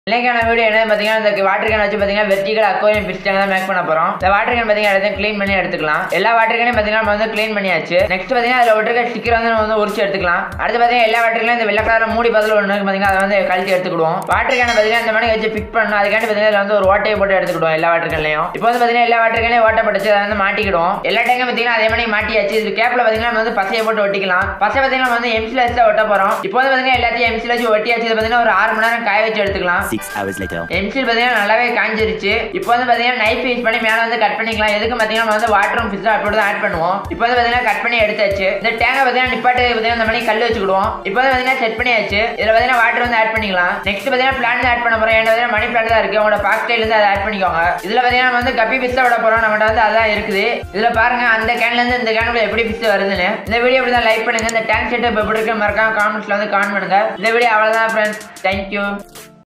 இன்னைக்கான வீடியோ என்ன பார்த்தீங்கன்னா இந்த வாட்டர் கேன் வச்சு பார்த்தீங்கன்னா வெர்டிகல் அக்வாரியம் ஃபிஷ் டேங்க் தான் மேக் பண்ண போறோம் இந்த வாட்டர் கேன் பார்த்தீங்கன்னா எல்லாத்தையும் க்ளீன் பண்ணி எடுத்துக்கலாம் எல்லா வாட்டர் கேனையும் பார்த்தீங்கன்னா நம்ம வந்து க்ளீன் பண்ணியாச்சு நெக்ஸ்ட் பார்த்தீங்கன்னா அதில் ஒட்டுக்க ஸ்டிக்கர் வந்து நம்ம வந்து உரிச்சு எடுத்துக்கலாம் அடுத்து பார்த்தீங்கன்னா எல்லா வாட்டர் கேனையும் இந்த வெள்ளை கலர் மூடி பதில் ஒன்று இருக்கு பார்த்தீங்கன்னா அதை வந்து கழட்டி எடுத்துக்கிடுவோம் வாட்டர் கேனை பார்த்தீங்கன்னா இந்த மாதிரி வச்சு ஃபிட் பண்ணணும் அதுக்காண்டி பார்த்தீங்கன்னா இதில் வந்து ஒரு ஓட்டையை போட்டு எடுத்துக்கிடுவோம் எல்லா வாட்டர் கேன்லையும் இப்போ வந்து பார்த்தீங்கன்னா எல்லா வாட்டர் கேனையும் ஓட்டப்பட்டுச்சு அதை வந்து மாட்டிக்கிடுவோம் எல்லா டேங்கும் பார்த்தீங்கன்னா அதே மாதிரி மாட்டியாச்சு இது கேப்ல பார்த்தீங்கன்னா நம்ம வந்து பசையை போட்டு ஒட்டிக்கலாம் பசை பார்த்தீங்கன்னா நம்ம வந்து எம்சில வச்சு ஒட்ட போறோம் இப்போ வந்து பார்த்தீங்கன்னா எல்லாத்தையும் எம்சில வச்சு ஒட்டியாச்சு இது பார்த்தீங்கன்னா ஒரு ஆறு மணி நேரம் காய வச்சு எடுத்துக்கலாம் Six hours later. எம்சில் பார்த்தீங்கன்னா நல்லாவே காஞ்சிருச்சு இப்போ வந்து பார்த்தீங்கன்னா நைஃப் யூஸ் பண்ணி மேலே வந்து கட் பண்ணிக்கலாம் எதுக்கு பார்த்தீங்கன்னா நம்ம வந்து வாட்டரும் ஃபிஷ்ஷும் அப்படி தான் ஆட் பண்ணுவோம் இப்போ வந்து பார்த்தீங்கன்னா கட் பண்ணி எடுத்தாச்சு இந்த டேங்கை பார்த்தீங்கன்னா நிப்பாட்டு பார்த்தீங்கன்னா இந்த மாதிரி கல் வச்சுக்கிடுவோம் இப்போ வந்து பார்த்தீங்கன்னா செட் பண்ணியாச்சு இதில் பார்த்தீங்கன்னா வாட்டர் வந்து ஆட் பண்ணிக்கலாம் நெக்ஸ்ட் பார்த்தீங்கன்னா பிளான் ஆட் பண்ண போகிறோம் ஏன்னா பார்த்தீங்கன்னா மணி பிளான் தான் இருக்குது உங்களோட பாக்ஸ்டைல் இருந்து அதை ஆட் பண்ணிக்கோங்க இதில் பார்த்தீங்கன்னா நம்ம வந்து கப்பி ஃபிஷ்ஷை விட போகிறோம் நம்மகிட்ட வந்து அதான் இருக்குது இதில் பாருங்க அந்த கேன்லேருந்து இந்த கேனுக்குள்ள எப்படி ஃபிஷ் வருதுன்னு இந்த வீடியோ அப்படி தான் லைக் பண்ணுங்க இந்த டேங்க் செட்டப் எப்படி இருக்கு மறக்காம காமெண்ட்ஸ்ல வந்து கான் பண்ணுங்க இந்த வீடியோ அவ்வளோதான் ஃப்ரெண்ட்ஸ் தேங்க்யூ